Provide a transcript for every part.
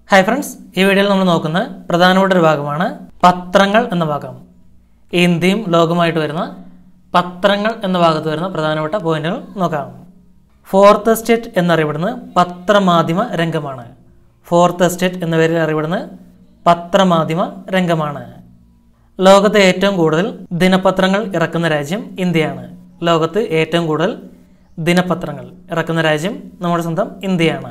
hi friends ഈ വീഡിയോയിൽ നമ്മൾ നോക്കുന്ന പ്രധാനപ്പെട്ട ഒരു ഭാഗമാണ് പത്രങ്ങൾ എന്ന ഭാഗം ഇന്ത്യയും ലോകവുമായിട്ട് വരുന്ന പത്രങ്ങൾ എന്ന ഭാഗത്ത് വരുന്ന പ്രധാനപ്പെട്ട പോയിന്റുകൾ നോക്കാം ഫോർത്ത് എസ്റ്റേറ്റ് എന്നറിയപ്പെടുന്നത് പത്രമാധ്യമ രംഗമാണ് ഫോർത്ത് എസ്റ്റേറ്റ് എന്ന പേരിൽ അറിയപ്പെടുന്നത് പത്രമാധ്യമ രംഗമാണ് ലോകത്തെ ഏറ്റവും കൂടുതൽ ദിനപത്രങ്ങൾ ഇറക്കുന്ന രാജ്യം ഇന്ത്യയാണ് ലോകത്ത് ഏറ്റവും കൂടുതൽ ദിനപത്രങ്ങൾ ഇറക്കുന്ന രാജ്യം നമ്മുടെ സ്വന്തം ഇന്ത്യയാണ്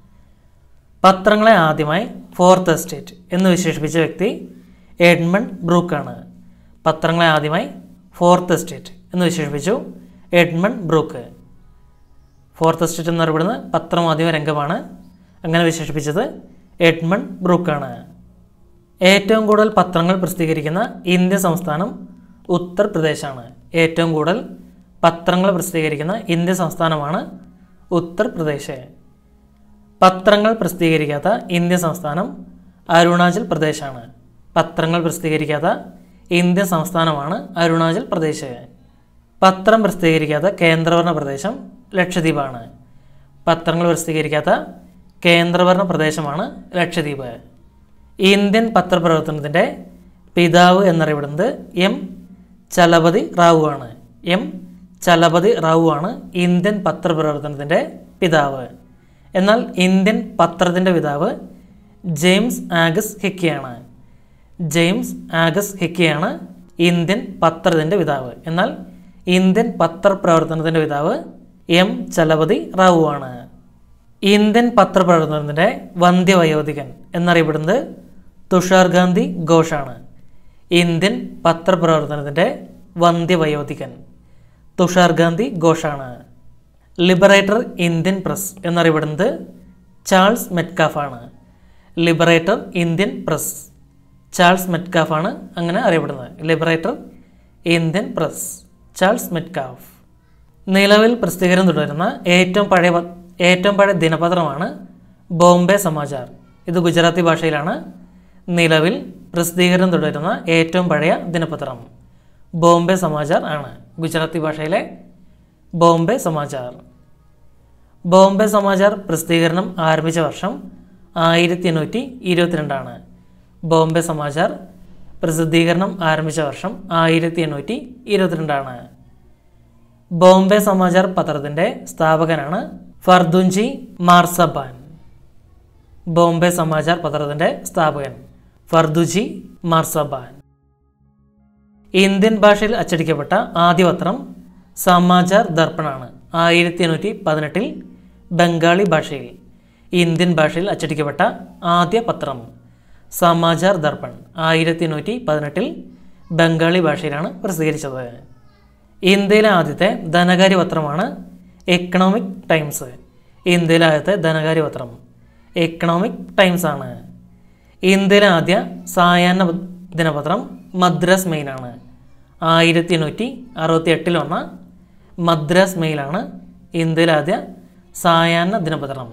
പത്രങ്ങളെ ആദ്യമായി ഫോർത്ത് എസ്റ്റേറ്റ് എന്ന് വിശേഷിപ്പിച്ച വ്യക്തി എഡ്മണ്ട് ബ്രൂക്കാണ് പത്രങ്ങളെ ആദ്യമായി ഫോർത്ത് എസ്റ്റേറ്റ് എന്ന് വിശേഷിപ്പിച്ചു എഡ്മണ്ട് ബ്രൂക്ക് ഫോർത്ത് എസ്റ്റേറ്റ് എന്നറിയപ്പെടുന്നത് പത്രമാധ്യമ രംഗമാണ് അങ്ങനെ വിശേഷിപ്പിച്ചത് എഡ്മണ്ട് ബ്രൂക്കാണ് ഏറ്റവും കൂടുതൽ പത്രങ്ങൾ പ്രസിദ്ധീകരിക്കുന്ന ഇന്ത്യൻ സംസ്ഥാനം ഉത്തർപ്രദേശാണ് ഏറ്റവും കൂടുതൽ പത്രങ്ങൾ പ്രസിദ്ധീകരിക്കുന്ന ഇന്ത്യൻ സംസ്ഥാനമാണ് ഉത്തർപ്രദേശ് പത്രങ്ങൾ പ്രസിദ്ധീകരിക്കാത്ത ഇന്ത്യൻ സംസ്ഥാനം അരുണാചൽ പ്രദേശാണ് പത്രങ്ങൾ പ്രസിദ്ധീകരിക്കാത്ത ഇന്ത്യൻ സംസ്ഥാനമാണ് അരുണാചൽ പ്രദേശ് പത്രം പ്രസിദ്ധീകരിക്കാത്ത കേന്ദ്രഭരണ പ്രദേശം ലക്ഷദ്വീപാണ് പത്രങ്ങൾ പ്രസിദ്ധീകരിക്കാത്ത കേന്ദ്രഭരണ പ്രദേശമാണ് ലക്ഷദ്വീപ് ഇന്ത്യൻ പത്രപ്രവർത്തനത്തിൻ്റെ പിതാവ് എന്നറിയപ്പെടുന്നത് എം ചലപതി റാവു ആണ് എം ചലപതി റാവു ആണ് ഇന്ത്യൻ പത്രപ്രവർത്തനത്തിൻ്റെ പിതാവ് എന്നാൽ ഇന്ത്യൻ പത്രത്തിൻ്റെ പിതാവ് ജെയിംസ് ആഗസ് ഹിക്കിയാണ് ജെയിംസ് ആഗസ് ഹിക്കിയാണ് ഇന്ത്യൻ പത്രത്തിൻ്റെ പിതാവ് എന്നാൽ ഇന്ത്യൻ പത്രപ്രവർത്തനത്തിൻ്റെ പിതാവ് എം ചലപതി റാവു ആണ് ഇന്ത്യൻ പത്രപ്രവർത്തനത്തിൻ്റെ വന്ധ്യവയോധികൻ എന്നറിയപ്പെടുന്നത് തുഷാർ ഗാന്ധി ഘോഷാണ് ഇന്ത്യൻ പത്രപ്രവർത്തനത്തിൻ്റെ വന്ധ്യവയോധികൻ തുഷാർ ഗാന്ധി ഘോഷാണ് ലിബറേറ്റർ ഇന്ത്യൻ പ്രസ് എന്നറിയപ്പെടുന്നത് ചാൾസ് മെറ്റ്കാഫാണ് ലിബറേറ്റർ ഇന്ത്യൻ പ്രസ് ചാൾസ് മെറ്റ്കാഫാണ് അങ്ങനെ അറിയപ്പെടുന്നത് liberator Indian press Charles Metcalfe നിലവിൽ പ്രസിദ്ധീകരണം തുടരുന്ന ഏറ്റവും പഴയ പ- ഏറ്റവും പഴയ ദിനപത്രമാണ് ബോംബെ സമാചാർ ഇത് ഗുജറാത്തി ഭാഷയിലാണ് നിലവിൽ പ്രസിദ്ധീകരണം തുടരുന്ന ഏറ്റവും പഴയ ദിനപത്രം ബോംബെ സമാചാർ ആണ് ഗുജറാത്തി ഭാഷയിലെ ബോംബെ സമാചാർ ബോംബെ സമാചാർ പ്രസിദ്ധീകരണം ആരംഭിച്ച വർഷം ആയിരത്തി എണ്ണൂറ്റി ഇരുപത്തിരണ്ടാണ് ബോംബെ സമാചാർ പ്രസിദ്ധീകരണം ആരംഭിച്ച വർഷം ആയിരത്തി എണ്ണൂറ്റി ഇരുപത്തിരണ്ടാണ് ബോംബെ സമാചാർ പത്രത്തിൻ്റെ സ്ഥാപകനാണ് ഫർദുൻജി മാർസബാൻ ബോംബെ സമാചാർ പത്രത്തിൻ്റെ സ്ഥാപകൻ ഫർദുജി മാർസബാൻ ഇന്ത്യൻ ഭാഷയിൽ അച്ചടിക്കപ്പെട്ട ആദ്യ പത്രം സമാചാർ ദർപ്പണാണ് ആയിരത്തി എണ്ണൂറ്റി പതിനെട്ടിൽ ബംഗാളി ഭാഷയിൽ ഇന്ത്യൻ ഭാഷയിൽ അച്ചടിക്കപ്പെട്ട ആദ്യ പത്രം സമാചാർ ദർപ്പൺ ആയിരത്തി എണ്ണൂറ്റി പതിനെട്ടിൽ ബംഗാളി ഭാഷയിലാണ് പ്രസിദ്ധീകരിച്ചത് ഇന്ത്യയിലെ ആദ്യത്തെ ധനകാര്യ പത്രമാണ് എക്കണോമിക് ടൈംസ് ഇന്ത്യയിലെ ആദ്യത്തെ ധനകാര്യ പത്രം എക്കണോമിക് ടൈംസ് ആണ് ഇന്ത്യയിലെ ആദ്യ സായാഹ്ന പ- ദിനപത്രം മദ്രാസ് മെയിലാണ് ആയിരത്തി എണ്ണൂറ്റി അറുപത്തി എട്ടിൽ വന്ന മദ്രാസ് മെയിലാണ് ഇന്ത്യയിലെ ആദ്യ സായാഹ്ന ദിനപത്രം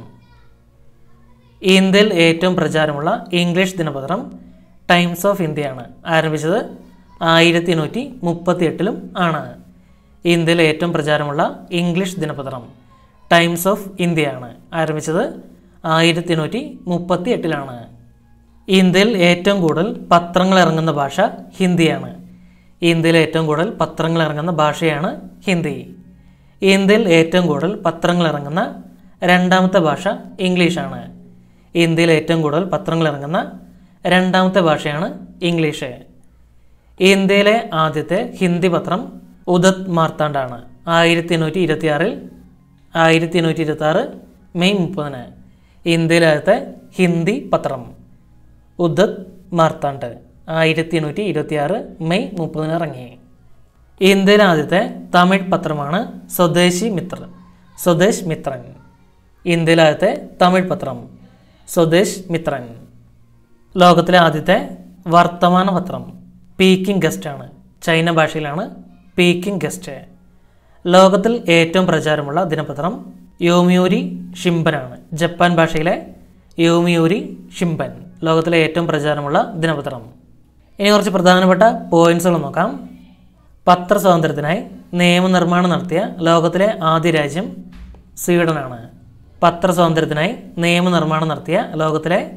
ഇന്ത്യയിൽ ഏറ്റവും പ്രചാരമുള്ള ഇംഗ്ലീഷ് ദിനപത്രം ടൈംസ് ഓഫ് ഇന്ത്യയാണ് ആരംഭിച്ചത് ആയിരത്തി എണ്ണൂറ്റി മുപ്പത്തി എട്ടിലും ആണ് ഇന്ത്യയിൽ ഏറ്റവും പ്രചാരമുള്ള ഇംഗ്ലീഷ് ദിനപത്രം ടൈംസ് ഓഫ് ഇന്ത്യയാണ് ആരംഭിച്ചത് ആയിരത്തി എണ്ണൂറ്റി മുപ്പത്തി എട്ടിലാണ് ഇന്ത്യയിൽ ഏറ്റവും കൂടുതൽ പത്രങ്ങൾ ഇറങ്ങുന്ന ഭാഷ ഹിന്ദിയാണ് ഇന്ത്യയിൽ ഏറ്റവും കൂടുതൽ പത്രങ്ങൾ ഇറങ്ങുന്ന ഭാഷയാണ് ഹിന്ദി ഇന്ത്യയിൽ ഏറ്റവും കൂടുതൽ പത്രങ്ങൾ ഇറങ്ങുന്ന രണ്ടാമത്തെ ഭാഷ ഇംഗ്ലീഷാണ് ഇന്ത്യയിൽ ഏറ്റവും കൂടുതൽ പത്രങ്ങൾ ഇറങ്ങുന്ന രണ്ടാമത്തെ ഭാഷയാണ് ഇംഗ്ലീഷ് ഇന്ത്യയിലെ ആദ്യത്തെ ഹിന്ദി പത്രം ഉദത് മാർത്താണ്ഡാണ് ആയിരത്തി എണ്ണൂറ്റി ഇരുപത്തി ആറിൽ ആയിരത്തി എണ്ണൂറ്റി ഇരുപത്തി ആറ് മെയ് മുപ്പതിന് ഇന്ത്യയിലെ ആദ്യത്തെ ഹിന്ദി പത്രം ഉദത് മാർത്താണ്ഡ് ആയിരത്തി എണ്ണൂറ്റി ഇരുപത്തി ആറ് മെയ് മുപ്പതിന് ഇറങ്ങി ഇന്ത്യയിലെ ആദ്യത്തെ തമിഴ് പത്രമാണ് സ്വദേശി മിത്ര സ്വദേശ് മിത്രൻ ഇന്ത്യയിലെ ആദ്യത്തെ തമിഴ് പത്രം സ്വദേശ് മിത്രൻ ലോകത്തിലെ ആദ്യത്തെ വർത്തമാന പത്രം പീക്കിംഗ് ഗസ്റ്റ് ആണ് ചൈന ഭാഷയിലാണ് പീക്കിംഗ് ഗസ്റ്റ് ലോകത്തിൽ ഏറ്റവും പ്രചാരമുള്ള ദിനപത്രം യോമിയോരി ഷിംബനാണ് ജപ്പാൻ ഭാഷയിലെ യോമിയോരി ഷിംബൻ ലോകത്തിലെ ഏറ്റവും പ്രചാരമുള്ള ദിനപത്രം ഇനി കുറച്ച് പ്രധാനപ്പെട്ട പോയിന്റ്സുകൾ നോക്കാം പത്രസ്വാതന്ത്ര്യത്തിനായി നിയമനിർമ്മാണം നടത്തിയ ലോകത്തിലെ ആദ്യ രാജ്യം സ്വീഡനാണ് പത്രസ്വാതന്ത്ര്യത്തിനായി നിയമനിർമ്മാണം നടത്തിയ ലോകത്തിലെ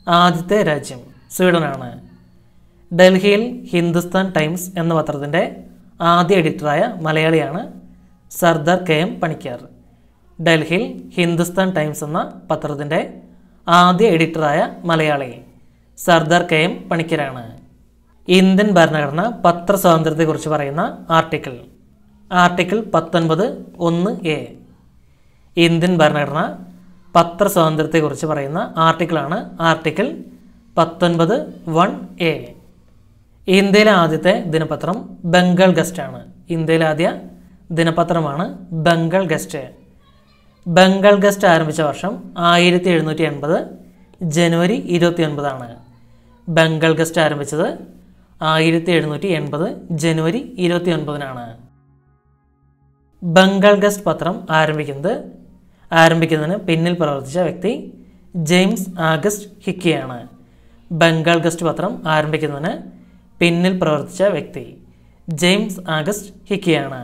ആദ്യത്തെ രാജ്യം സ്വീഡനാണ് ഡൽഹിയിൽ ഹിന്ദുസ്ഥാൻ ടൈംസ് എന്ന പത്രത്തിൻ്റെ ആദ്യ എഡിറ്ററായ മലയാളിയാണ് സർദാർ കെ എം പണിക്കർ ഡൽഹിയിൽ ഹിന്ദുസ്ഥാൻ ടൈംസ് എന്ന പത്രത്തിൻ്റെ ആദ്യ എഡിറ്ററായ മലയാളി സർദാർ കെ എം പണിക്കരാണ് ഇന്ത്യൻ ഭരണഘടന പത്രസ്വാതന്ത്ര്യത്തെക്കുറിച്ച് പറയുന്ന ആർട്ടിക്കിൾ ആർട്ടിക്കിൾ പത്തൊൻപത് ഒന്ന് എ ഇന്ത്യൻ ഭരണഘടന പത്രസ്വാതന്ത്ര്യത്തെക്കുറിച്ച് പറയുന്ന ആർട്ടിക്കിളാണ് ആർട്ടിക്കിൾ പത്തൊൻപത് വൺ എ ഇന്ത്യയിലെ ആദ്യത്തെ ദിനപത്രം ബംഗാൾ ഗസ്റ്റ് ആണ് ഇന്ത്യയിലെ ആദ്യ ദിനപത്രമാണ് ബംഗാൾ ഗസ്റ്റ് ബംഗാൾ ഗസ്റ്റ് ആരംഭിച്ച വർഷം ആയിരത്തി എഴുന്നൂറ്റി എൺപത് ജനുവരി ഇരുപത്തി ഒൻപതാണ് ബംഗാൾ ഗസ്റ്റ് ആരംഭിച്ചത് ആയിരത്തി എഴുന്നൂറ്റി എൺപത് ജനുവരി ഇരുപത്തി ഒൻപതിനാണ് ബംഗാൾ ഗസ്റ്റ് പത്രം ആരംഭിക്കുന്നത് ആരംഭിക്കുന്നതിന് പിന്നിൽ പ്രവർത്തിച്ച വ്യക്തി ജെയിംസ് ആഗസ്റ്റ് ഹിക്കിയാണ് ബംഗാൾ ഗസ്റ്റ് പത്രം ആരംഭിക്കുന്നതിന് പിന്നിൽ പ്രവർത്തിച്ച വ്യക്തി ജെയിംസ് ആഗസ്റ്റ് ഹിക്കിയാണ്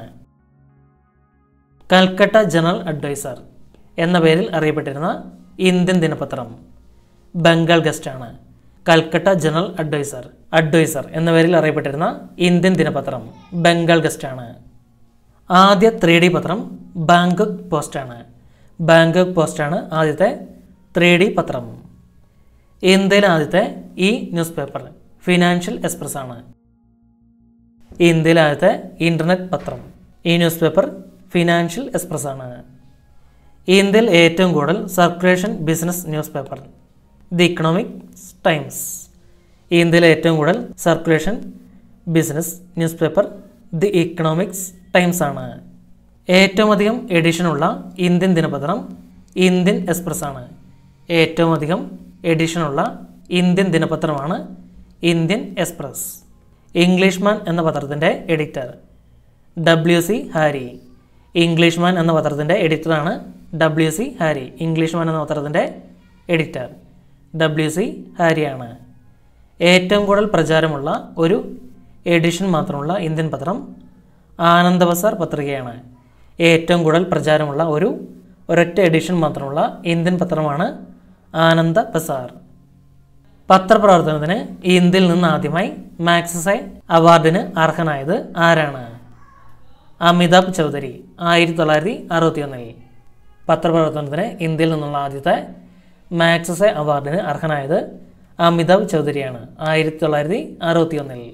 കൽക്കട്ട ജനറൽ അഡ്വൈസർ എന്ന പേരിൽ അറിയപ്പെട്ടിരുന്ന ഇന്ത്യൻ ദിനപത്രം ബംഗാൾ ഗസ്റ്റാണ് കൽക്കട്ട ജനറൽ അഡ്വൈസർ അഡ്വൈസർ എന്ന പേരിൽ അറിയപ്പെട്ടിരുന്ന ഇന്ത്യൻ ദിനപത്രം ബംഗാൾ ഗസ്റ്റാണ് ആദ്യ ത്രീ ഡി പത്രം ബാങ്കോക്ക് പോസ്റ്റാണ് ബാങ്കോക്ക് പോസ്റ്റാണ് ആദ്യത്തെ ത്രീ ഡി പത്രം ഇന്ത്യയിലെ ആദ്യത്തെ E newspaper financial express ആണ് ഇന്ത്യയിലെ ആദ്യത്തെ ഇൻ്റർനെറ്റ് പത്രം ഈ ന്യൂസ് പേപ്പർ ഫിനാൻഷ്യൽ എക്സ്പ്രസ് ആണ് ഇന്ത്യയിൽ ഏറ്റവും കൂടുതൽ circulation business newspaper the economic times ഇന്ത്യയിലെ ഏറ്റവും കൂടുതൽ circulation business newspaper the economics times ആണ് ഏറ്റവും അധികം എഡിഷനുള്ള ഇന്ത്യൻ ദിനപത്രം ഇന്ത്യൻ എക്സ്പ്രസ് ആണ് ഏറ്റവും അധികം എഡിഷനുള്ള ഇന്ത്യൻ ദിനപത്രമാണ് ഇന്ത്യൻ എക്സ്പ്രസ് ഇംഗ്ലീഷ്മാൻ എന്ന പത്രത്തിൻ്റെ editor W C Harry Englishman എന്ന പത്രത്തിൻ്റെ എഡിറ്ററാണ് ഡബ്ല്യു സി ഹാരി ഇംഗ്ലീഷ്മാൻ എന്ന പത്രത്തിൻ്റെ എഡിറ്റർ ഡബ്ല്യു സി ഹാരിയാണ് ഏറ്റവും കൂടുതൽ പ്രചാരമുള്ള ഒരു എഡിഷൻ മാത്രമുള്ള ഇന്ത്യൻ പത്രം ആനന്ദബസാർ പത്രികയാണ് ഏറ്റവും കൂടുതൽ പ്രചാരമുള്ള ഒരു ഒരൊറ്റ എഡിഷൻ മാത്രമുള്ള ഇന്ത്യൻ പത്രമാണ് ആനന്ദ ബസാർ പത്രപ്രവർത്തനത്തിന് ഇന്ത്യയിൽ നിന്ന് ആദ്യമായി മാക്സസെ അവാർഡിന് അർഹനായത് ആരാണ് അമിതാഭ് ചൗധരി ആയിരത്തി തൊള്ളായിരത്തി അറുപത്തി ഒന്നിൽ പത്രപ്രവർത്തനത്തിന് ഇന്ത്യയിൽ നിന്നുള്ള ആദ്യത്തെ മാക്സസെ അവാർഡിന് അർഹനായത് അമിതാഭ് ചൗധരിയാണ് ആയിരത്തി തൊള്ളായിരത്തി അറുപത്തി ഒന്നിൽ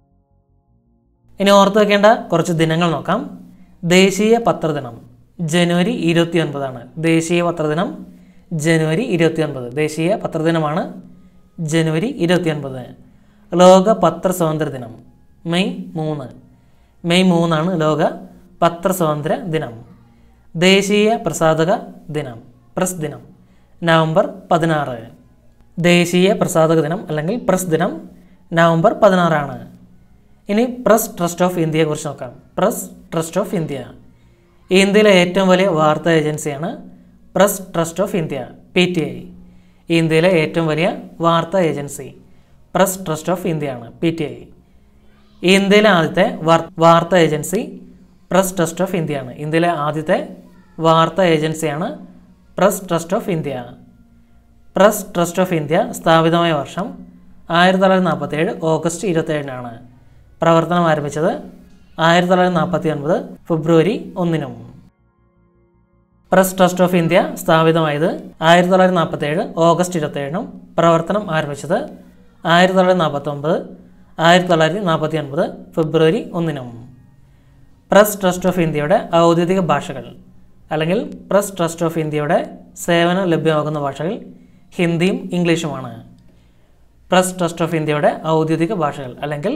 ഇനി ഓർത്തു വെക്കേണ്ട കുറച്ച് ദിനങ്ങൾ നോക്കാം ദേശീയ പത്രദിനം ജനുവരി ഇരുപത്തി ഒൻപതാണ് ദേശീയ പത്രദിനം ജനുവരി ഇരുപത്തി ഒൻപത് ദേശീയ പത്രദിനമാണ് ജനുവരി ഇരുപത്തി ഒൻപത് ലോക പത്ര സ്വാതന്ത്ര്യ ദിനം മെയ് മൂന്ന് മെയ് മൂന്നാണ് ലോക പത്ര സ്വാതന്ത്ര്യ ദിനം ദേശീയ പ്രസാധക ദിനം പ്രസ് ദിനം നവംബർ പതിനാറ് ദേശീയ പ്രസാധക ദിനം അല്ലെങ്കിൽ പ്രസ് ദിനം നവംബർ പതിനാറാണ് ഇനി പ്രസ് ട്രസ്റ്റ് ഓഫ് ഇന്ത്യയെ കുറിച്ച് നോക്കാം പ്രസ് ട്രസ്റ്റ് ഓഫ് ഇന്ത്യ ഇന്ത്യയിലെ ഏറ്റവും വലിയ വാർത്താ ഏജൻസിയാണ് press trust of India P T I ഇന്ത്യയിലെ ഏറ്റവും വലിയ വാർത്താ ഏജൻസി പ്രസ് ട്രസ്റ്റ് ഓഫ് ഇന്ത്യയാണ് പി ടി ഐ ഇന്ത്യയിലെ ആദ്യത്തെ വാർ- വാർത്താ ഏജൻസി പ്രസ് ട്രസ്റ്റ് ഓഫ് ഇന്ത്യയാണ് ഇന്ത്യയിലെ ആദ്യത്തെ വാർത്താ ഏജൻസിയാണ് press trust of India press trust of India സ്ഥാപിതമായ വർഷം ആയിരത്തി തൊള്ളായിരത്തി നാൽപ്പത്തി ഏഴ് ഓഗസ്റ്റ് ഇരുപത്തേഴിനാണ് പ്രവർത്തനം ആരംഭിച്ചത് ആയിരത്തി തൊള്ളായിരത്തി നാൽപ്പത്തി ഒൻപത് ഫെബ്രുവരി ഒന്നിനും പ്രസ് ട്രസ്റ്റ് ഓഫ് ഇന്ത്യ സ്ഥാപിതമായത് ആയിരത്തി തൊള്ളായിരത്തി നാൽപ്പത്തി ഏഴ് ഓഗസ്റ്റ് ഇരുപത്തേഴിനും പ്രവർത്തനം ആരംഭിച്ചത് ആയിരത്തി തൊള്ളായിരത്തി നാൽപ്പത്തി ഒമ്പത് ആയിരത്തി തൊള്ളായിരത്തി നാൽപ്പത്തി ഒൻപത് ഫെബ്രുവരി ഒന്നിനും പ്രസ് ട്രസ്റ്റ് ഓഫ് ഇന്ത്യയുടെ ഔദ്യോഗിക ഭാഷകൾ അല്ലെങ്കിൽ പ്രസ് ട്രസ്റ്റ് ഓഫ് ഇന്ത്യയുടെ സേവനം ലഭ്യമാകുന്ന ഭാഷകൾ ഹിന്ദിയും ഇംഗ്ലീഷുമാണ് പ്രസ് ട്രസ്റ്റ് ഓഫ് ഇന്ത്യയുടെ ഔദ്യോഗിക ഭാഷകൾ അല്ലെങ്കിൽ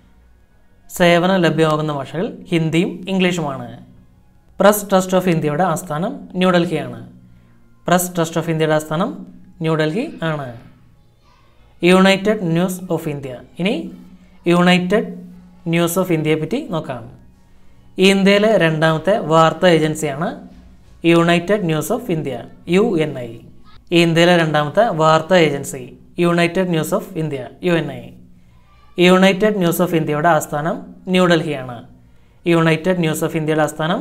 സേവനം ലഭ്യമാകുന്ന ഭാഷകൾ ഹിന്ദിയും ഇംഗ്ലീഷുമാണ് പ്രസ് ട്രസ്റ്റ് ഓഫ് ഇന്ത്യയുടെ ആസ്ഥാനം ന്യൂഡൽഹിയാണ് പ്രസ് ട്രസ്റ്റ് ഓഫ് ഇന്ത്യയുടെ ആസ്ഥാനം ന്യൂഡൽഹി ആണ് യുണൈറ്റഡ് ന്യൂസ് ഓഫ് ഇന്ത്യ ഇനി യുണൈറ്റഡ് ന്യൂസ് ഓഫ് ഇന്ത്യയെ പറ്റി നോക്കാം ഇന്ത്യയിലെ രണ്ടാമത്തെ വാർത്താ ഏജൻസിയാണ് united news of India U N I ഇന്ത്യയിലെ രണ്ടാമത്തെ വാർത്താ agency united news of India U N I united news of ഇന്ത്യയുടെ ആസ്ഥാനം ന്യൂഡൽഹിയാണ് യുണൈറ്റഡ് ന്യൂസ് ഓഫ് ഇന്ത്യയുടെ ആസ്ഥാനം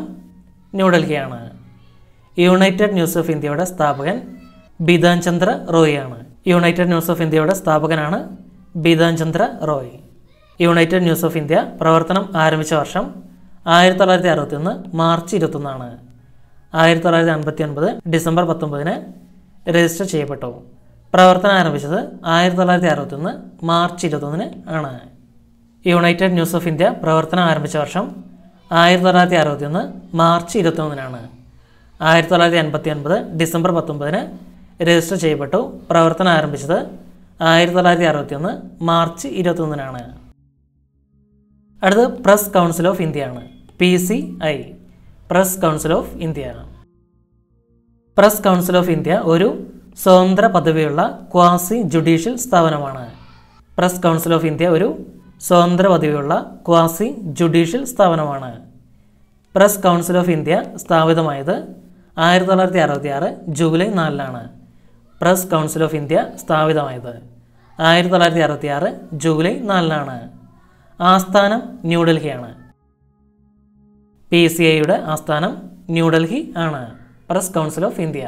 ന്യൂഡൽഹിയാണ് യുണൈറ്റഡ് ന്യൂസ് ഓഫ് ഇന്ത്യയുടെ സ്ഥാപകൻ ബിധാൻ ചന്ദ്ര റോയിയാണ് യുണൈറ്റഡ് ന്യൂസ് ഓഫ് ഇന്ത്യയുടെ സ്ഥാപകനാണ് Bidhan Chandra Roy united news of India പ്രവർത്തനം ആരംഭിച്ച വർഷം ആയിരത്തി തൊള്ളായിരത്തി അറുപത്തിയൊന്ന് മാർച്ച് ഇരുപത്തൊന്നാണ് ആയിരത്തി തൊള്ളായിരത്തി അൻപത്തി ഒൻപത് ഡിസംബർ പത്തൊമ്പതിന് രജിസ്റ്റർ ചെയ്യപ്പെട്ടു പ്രവർത്തനം ആരംഭിച്ചത് ആയിരത്തി തൊള്ളായിരത്തി അറുപത്തൊന്ന് മാർച്ച് ഇരുപത്തൊന്നിന് ആണ് യുണൈറ്റഡ് ന്യൂസ് ഓഫ് ഇന്ത്യ പ്രവർത്തനം ആരംഭിച്ച വർഷം ആയിരത്തി തൊള്ളായിരത്തി അറുപത്തിയൊന്ന് മാർച്ച് ഇരുപത്തൊന്നിനാണ് ആയിരത്തി തൊള്ളായിരത്തി അൻപത്തി ഒൻപത് ഡിസംബർ പത്തൊമ്പതിന് രജിസ്റ്റർ ചെയ്യപ്പെട്ടു പ്രവർത്തനം ആരംഭിച്ചത് ആയിരത്തി തൊള്ളായിരത്തി അറുപത്തിയൊന്ന് മാർച്ച് ഇരുപത്തൊന്നിനാണ് അടുത്ത് പ്രസ് കൗൺസിൽ ഓഫ് ഇന്ത്യ ആണ് P C I press council of India press council of India ഒരു സ്വതന്ത്ര പദവിയുള്ള ക്വാസി ജുഡീഷ്യൽ സ്ഥാപനമാണ് പ്രസ് കൗൺസിൽ ഓഫ് ഇന്ത്യ ഒരു സ്വതന്ത്ര പദവിയുള്ള ക്വാസി ജുഡീഷ്യൽ സ്ഥാപനമാണ് പ്രസ് കൗൺസിൽ ഓഫ് ഇന്ത്യ സ്ഥാപിതമായത് ആയിരത്തി തൊള്ളായിരത്തി അറുപത്തി ആറ് ജൂലൈ നാലിലാണ് പ്രസ് കൗൺസിൽ ഓഫ് ഇന്ത്യ സ്ഥാപിതമായത് ആയിരത്തി തൊള്ളായിരത്തി അറുപത്തി ആറ് ജൂലൈ നാലിനാണ് ആസ്ഥാനം ന്യൂഡൽഹിയാണ് പി സി ഐയുടെ ആസ്ഥാനം ന്യൂഡൽഹി ആണ് പ്രസ് കൗൺസിൽ ഓഫ് ഇന്ത്യ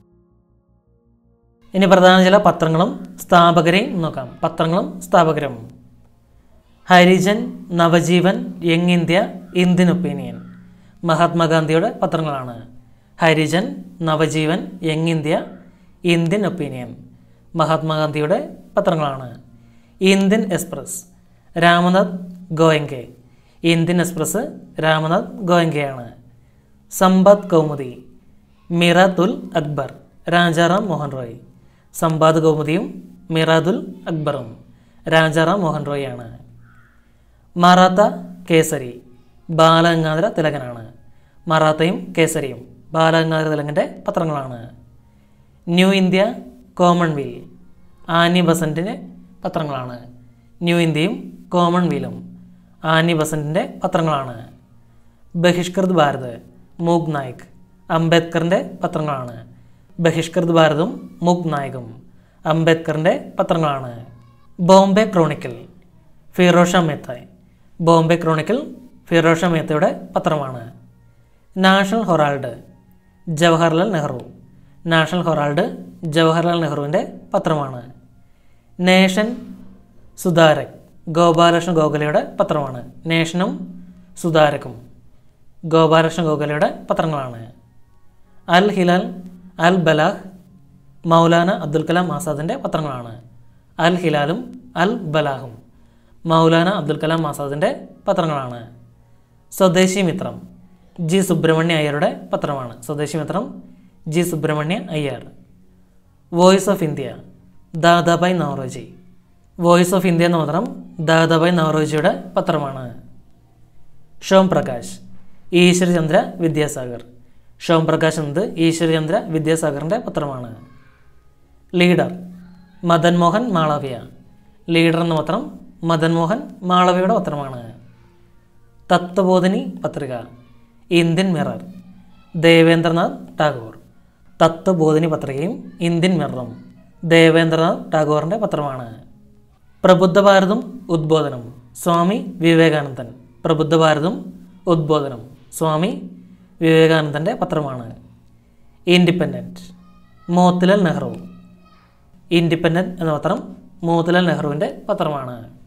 ഇനി പ്രധാന ചില പത്രങ്ങളും സ്ഥാപകരെയും നോക്കാം പത്രങ്ങളും സ്ഥാപകരും Harijan Navajivan young India Indian opinion മഹാത്മാഗാന്ധിയുടെ പത്രങ്ങളാണ് Harijan Navajivan young India Indian opinion മഹാത്മാഗാന്ധിയുടെ പത്രങ്ങളാണ് Indian express Ramnath Goenka Indian express Ramnath ഗോയങ്കയാണ് സമ്പദ് കൗമുദി മിറാത്തുൽ അക്ബർ രാജാറാം മോഹൻ റോയ് സമ്പാദ് കൗമുദിയും മിറാദുൽ അക്ബറും രാജാറാം മോഹൻ റോയാണ് മറാത്ത കേസരി ബാലഗംഗാധര തിലകനാണ് മറാത്തയും കേസരിയും ബാലഗംഗാധര തിലകൻ്റെ പത്രങ്ങളാണ് ന്യൂ ഇന്ത്യ കോമൺവീൽ ആനി ബസന്റിൻ്റെ പത്രങ്ങളാണ് ന്യൂ ഇന്ത്യയും കോമൺവീലും ആനി ബസന്റിൻ്റെ പത്രങ്ങളാണ് ബഹിഷ്കൃത് ഭാരത് മൂഗ് നായിക് അംബേദ്കറിൻ്റെ പത്രങ്ങളാണ് ബഹിഷ്കൃത് ഭാരതും മൂഗ് നായികും അംബേദ്കറിൻ്റെ പത്രങ്ങളാണ് ബോംബെ ക്രോണിക്കൽ ഫിറോഷ മേത്ത ബോംബെ ക്രോണിക്കൽ ഫിറോഷ മേത്തയുടെ പത്രമാണ് national herald Jawaharlal Nehru national herald Jawaharlal നെഹ്റുവിൻ്റെ പത്രമാണ് നേഷൻ സുധാരക് ഗോപാലകൃഷ്ണ ഗോഖലയുടെ പത്രമാണ് നേഷനും സുധാരക്കും ഗോപാലകൃഷ്ണ ഗോഖലയുടെ പത്രങ്ങളാണ് അൽ ഹിലാൽ അൽ ബലാഹ് മൗലാന അബ്ദുൽ കലാം ആസാദിൻ്റെ പത്രങ്ങളാണ് അൽ ഹിലാലും അൽ ബലാഹും മൗലാന അബ്ദുൽ കലാം ആസാദിൻ്റെ പത്രങ്ങളാണ് സ്വദേശി മിത്രം ജി സുബ്രഹ്മണ്യ അയ്യരുടെ പത്രമാണ് Swadeshi Mitram G Subramania Iyer voice of India Dadabhai Naoroji voice of India എന്ന പത്രം ദാദാബായ് നവറോജിയുടെ പത്രമാണ് ഷോം പ്രകാശ് ഈശ്വരചന്ദ്ര വിദ്യാസാഗർ ഷോം പ്രകാശ് എന്നത് ഈശ്വരചന്ദ്ര വിദ്യാസാഗറിൻ്റെ പത്രമാണ് ലീഡർ മദൻ മോഹൻ മാളവ്യ ലീഡർ എന്ന പത്രം മദൻ മോഹൻ മാളവ്യയുടെ പത്രമാണ് തത്വബോധിനി പത്രിക ഇന്ത്യൻ മിറർ ദേവേന്ദ്രനാഥ് ടാഗോർ തത്വബോധിനി പത്രികയും ഇന്ത്യൻ മിററും ദേവേന്ദ്രനാഥ് ടാഗോറിൻ്റെ പത്രമാണ് പ്രബുദ്ധ ഭാരതും ഉദ്ബോധനം സ്വാമി വിവേകാനന്ദൻ പ്രബുദ്ധ ഭാരതും ഉദ്ബോധനം സ്വാമി വിവേകാനന്ദൻ്റെ പത്രമാണ് ഇൻഡിപെൻഡൻറ്റ് മോത്തിലാൽ നെഹ്റു ഇൻഡിപെൻഡൻറ്റ് എന്ന പത്രം മോത്തിലാൽ നെഹ്റുവിൻ്റെ പത്രമാണ്